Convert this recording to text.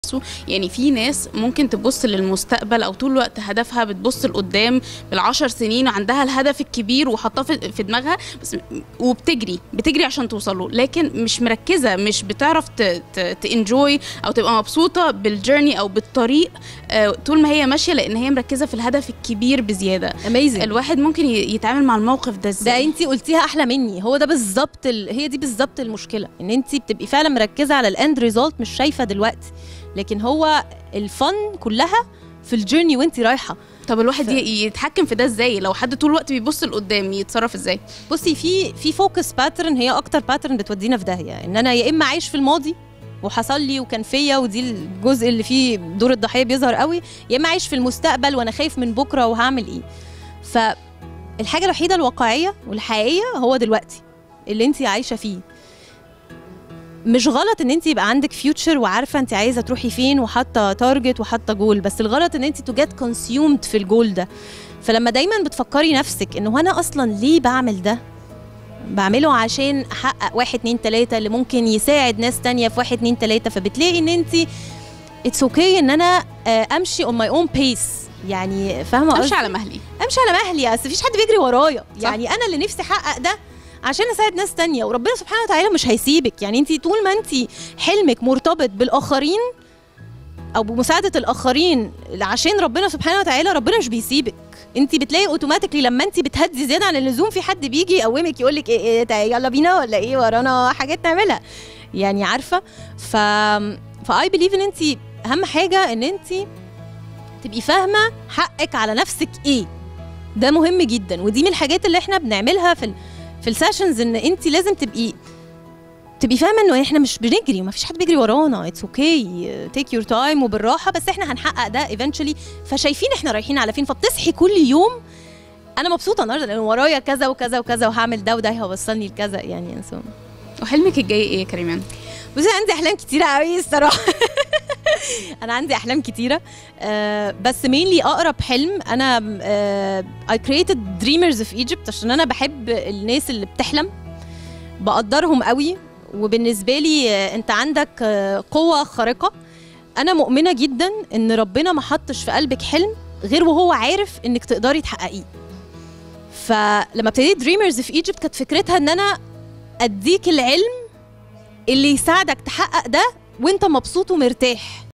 نفسه يعني في ناس ممكن تبص للمستقبل او طول الوقت هدفها بتبص لقدام بالعشر سنين وعندها الهدف الكبير وحاطاه في في دماغها بس وبتجري بتجري عشان توصله لكن مش مركزه مش بتعرف تنجوي او تبقى مبسوطه بالجيرني او بالطريق آه، طول ما هي ماشيه لان هي مركزه في الهدف الكبير بزياده اميزنج الواحد ممكن ي- يتعامل مع الموقف ده ده ازاي انت قلتيها احلى مني هو ده بالظبط ال... هي دي بالظبط المشكله ان انت بتبقي فعلا مركزه على الاند ريزولت مش شايفه دلوقتي لكن هو الفن كلها في الجيرني وانت رايحه طب الواحد ف- ي- يتحكم في ده ازاي لو حد طول الوقت بيبص لقدام يتصرف ازاي بصي في في فوكس باترن هي اكتر باترن بتودينا في داهيه ان انا يا اما عايش في الماضي وحصل لي وكان فيا ودي الجزء اللي فيه دور الضحيه بيظهر قوي يا اما عايش في المستقبل وانا خايف من بكره وهعمل ايه فالحاجه الوحيده الواقعيه والحقيقيه هو دلوقتي اللي انت عايشه فيه مش غلط ان انت يبقى عندك فيوتشر وعارفه انت عايزه تروحي فين وحاطه تارجت وحاطه جول بس الغلط ان انت تو جيت كونسيومد في الجول ده فلما دايما بتفكري نفسك انه انا اصلا ليه بعمل ده بعمله عشان احقق واحد اتنين تلاته اللي ممكن يساعد ناس تانية في واحد اتنين تلاته فبتلاقي ان انت اتس اوكي ان انا آه، امشي اون ماي اون بيس يعني فاهمه امشي قصدي؟ على مهلي امشي على مهلي اصل مفيش حد بيجري ورايا صح. يعني انا اللي نفسي احقق ده عشان اساعد ناس تانية وربنا سبحانه وتعالى مش هيسيبك يعني انت طول ما انت حلمك مرتبط بالاخرين او بمساعده الاخرين عشان ربنا سبحانه وتعالى ربنا مش بيسيبك انت بتلاقي اوتوماتيكلي لما انت بتهدي زياده عن اللزوم في حد بيجي يقومك يقول لك ايه, إيه تع- يلا بينا ولا ايه ورانا حاجات نعملها يعني عارفه ف فاي بليف ان انت اهم حاجه ان انت تبقي فاهمه حقك على نفسك ايه ده مهم جدا ودي من الحاجات اللي احنا بنعملها في ال في السيشنز ان انت لازم تبقي تبقي فاهمه انه احنا مش بنجري وما فيش حد بيجري ورانا اتس اوكي تيك يور تايم وبالراحه بس احنا هنحقق ده ايفينشولي فشايفين احنا رايحين على فين فبتصحي كل يوم انا مبسوطه النهارده لان ورايا كذا وكذا وكذا وهعمل ده وده هيوصلني لكذا يعني so. وحلمك الجاي ايه يا كريمان بصي عندي احلام كتيره قوي الصراحه انا عندي احلام كتيره آه بس مينلي اقرب حلم انا اي كريتد دريمرز في ايجيبت عشان انا بحب الناس اللي بتحلم بقدرهم قوي وبالنسبه لي آه، انت عندك آه، قوه خارقه انا مؤمنه جدا ان ربنا ما حطش في قلبك حلم غير وهو عارف انك تقدري تحققيه فلما ابتديت دريمرز في ايجيبت كانت فكرتها ان انا اديك العلم اللي يساعدك تحقق ده وانت مبسوط ومرتاح